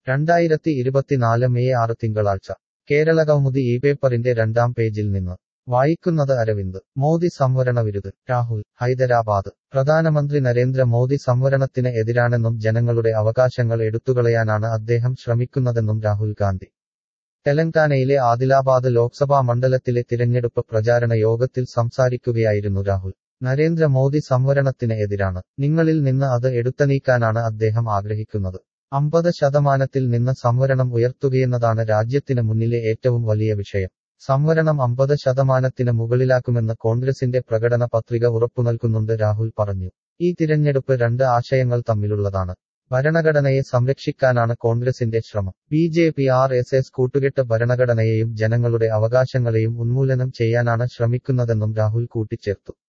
രണ്ടായിരത്തി ഇരുപത്തിനാല് മെയ് ആറ് തിങ്കളാഴ്ച കേരള കൗമുദി ഈ പേപ്പറിന്റെ രണ്ടാം പേജിൽ നിന്ന് വായിക്കുന്നത് അരവിന്ദ് മോദി സംവരണ വിരുദ്ധ് രാഹുൽ ഹൈദരാബാദ് പ്രധാനമന്ത്രി നരേന്ദ്ര മോദി സംവരണത്തിന് എതിരാണെന്നും ജനങ്ങളുടെ അവകാശങ്ങൾ എടുത്തുകളയാനാണ് അദ്ദേഹം ശ്രമിക്കുന്നതെന്നും രാഹുൽ ഗാന്ധി തെലങ്കാനയിലെ ആദിലാബാദ് ലോക്സഭാ മണ്ഡലത്തിലെ തിരഞ്ഞെടുപ്പ് പ്രചാരണ യോഗത്തിൽ സംസാരിക്കുകയായിരുന്നു രാഹുൽ നരേന്ദ്ര മോദി സംവരണത്തിന് എതിരാണ് നിങ്ങളിൽ നിന്ന് അത് എടുത്തനീക്കാനാണ് അദ്ദേഹം ആഗ്രഹിക്കുന്നത് അമ്പത് ശതമാനത്തിൽ നിന്ന് സംവരണം ഉയർത്തുകയെന്നതാണ് രാജ്യത്തിന് മുന്നിലെ ഏറ്റവും വലിയ വിഷയം സംവരണം അമ്പത് ശതമാനത്തിന് മുകളിലാക്കുമെന്ന് കോൺഗ്രസിന്റെ പ്രകടന പത്രിക ഉറപ്പുനൽകുന്നുണ്ട് രാഹുൽ പറഞ്ഞു ഈ തിരഞ്ഞെടുപ്പ് രണ്ട് ആശയങ്ങൾ തമ്മിലുള്ളതാണ് ഭരണഘടനയെ സംരക്ഷിക്കാനാണ് കോൺഗ്രസിന്റെ ശ്രമം B J P R S S കൂട്ടുകെട്ട് ഭരണഘടനയെയും ജനങ്ങളുടെ അവകാശങ്ങളെയും ഉന്മൂലനം ചെയ്യാനാണ് ശ്രമിക്കുന്നതെന്നും രാഹുൽ കൂട്ടിച്ചേർത്തു